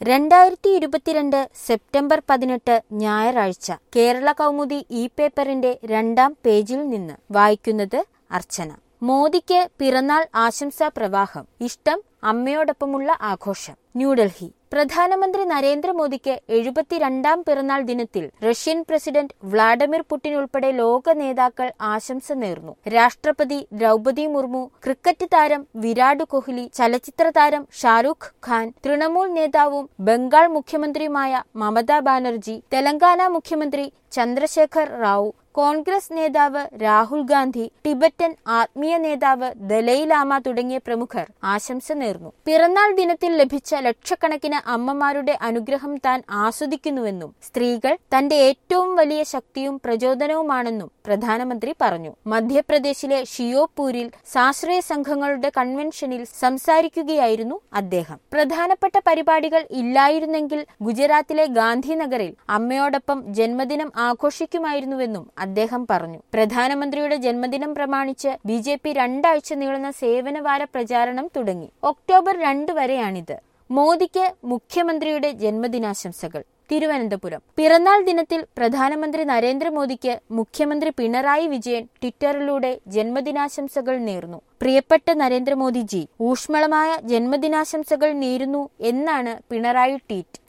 രണ്ടായിരത്തി ഇരുപത്തിരണ്ട് സെപ്റ്റംബർ പതിനെട്ട് ഞായറാഴ്ച കേരള കൗമുദി ഇ പേപ്പറിന്റെ രണ്ടാം പേജിൽ നിന്ന് വായിക്കുന്നത് അർച്ചന മോദിക്ക് പിറന്നാൾ ആശംസാ പ്രവാഹം ഇഷ്ടം അമ്മയോടൊപ്പമുള്ള ആഘോഷം ന്യൂഡൽഹി പ്രധാനമന്ത്രി നരേന്ദ്രമോദിക്ക് എഴുപത്തിരണ്ടാം പിറന്നാൾ ദിനത്തിൽ റഷ്യൻ പ്രസിഡന്റ് വ്ളാഡിമിർ പുടിൻ ഉൾപ്പെടെ ലോക നേതാക്കൾ ആശംസ നേർന്നു രാഷ്ട്രപതി ദ്രൗപതി മുർമു ക്രിക്കറ്റ് താരം വിരാട് കോഹ്ലി ചലച്ചിത്ര താരം ഷാരൂഖ് ഖാൻ തൃണമൂൽ നേതാവും ബംഗാൾ മുഖ്യമന്ത്രിയുമായ മമതാ ബാനർജി തെലങ്കാന മുഖ്യമന്ത്രി ചന്ദ്രശേഖർ റാവു കോൺഗ്രസ് നേതാവ് രാഹുൽ ഗാന്ധി ടിബറ്റൻ ആത്മീയ നേതാവ് ദലൈലാമ തുടങ്ങിയ പ്രമുഖർ ആശംസ നേർന്നു പിറന്നാൾ ദിനത്തിൽ ലഭിച്ച ലക്ഷക്കണക്കിന് അമ്മമാരുടെ അനുഗ്രഹം താൻ ആസ്വദിക്കുന്നുവെന്നും സ്ത്രീകൾ തന്റെ ഏറ്റവും വലിയ ശക്തിയും പ്രചോദനവുമാണെന്നും പ്രധാനമന്ത്രി പറഞ്ഞു മധ്യപ്രദേശിലെ ഷിയോപൂരിൽ സാശ്രയ സംഘങ്ങളുടെ കൺവെൻഷനിൽ സംസാരിക്കുകയായിരുന്നു അദ്ദേഹം പ്രധാനപ്പെട്ട പരിപാടികൾ ഇല്ലായിരുന്നെങ്കിൽ ഗുജറാത്തിലെ ഗാന്ധിനഗറിൽ അമ്മയോടൊപ്പം ജന്മദിനം ആഘോഷിക്കുമായിരുന്നുവെന്നും അദ്ദേഹം പറഞ്ഞു പ്രധാനമന്ത്രിയുടെ ജന്മദിനം പ്രമാണിച്ച് ബി ജെ പി രണ്ടാഴ്ച നീളുന്ന സേവനവാര പ്രചാരണം തുടങ്ങി ഒക്ടോബർ രണ്ട് വരെയാണിത് മോദിക്ക് മുഖ്യമന്ത്രിയുടെ ജന്മദിനാശംസകൾ തിരുവനന്തപുരം പിറന്നാൾ ദിനത്തിൽ പ്രധാനമന്ത്രി നരേന്ദ്രമോദിക്ക് മുഖ്യമന്ത്രി പിണറായി വിജയൻ ട്വിറ്ററിലൂടെ ജന്മദിനാശംസകൾ നേർന്നു പ്രിയപ്പെട്ട നരേന്ദ്രമോദിജി ഊഷ്മളമായ ജന്മദിനാശംസകൾ നേരുന്നു എന്നാണ് പിണറായി ട്വീറ്റ്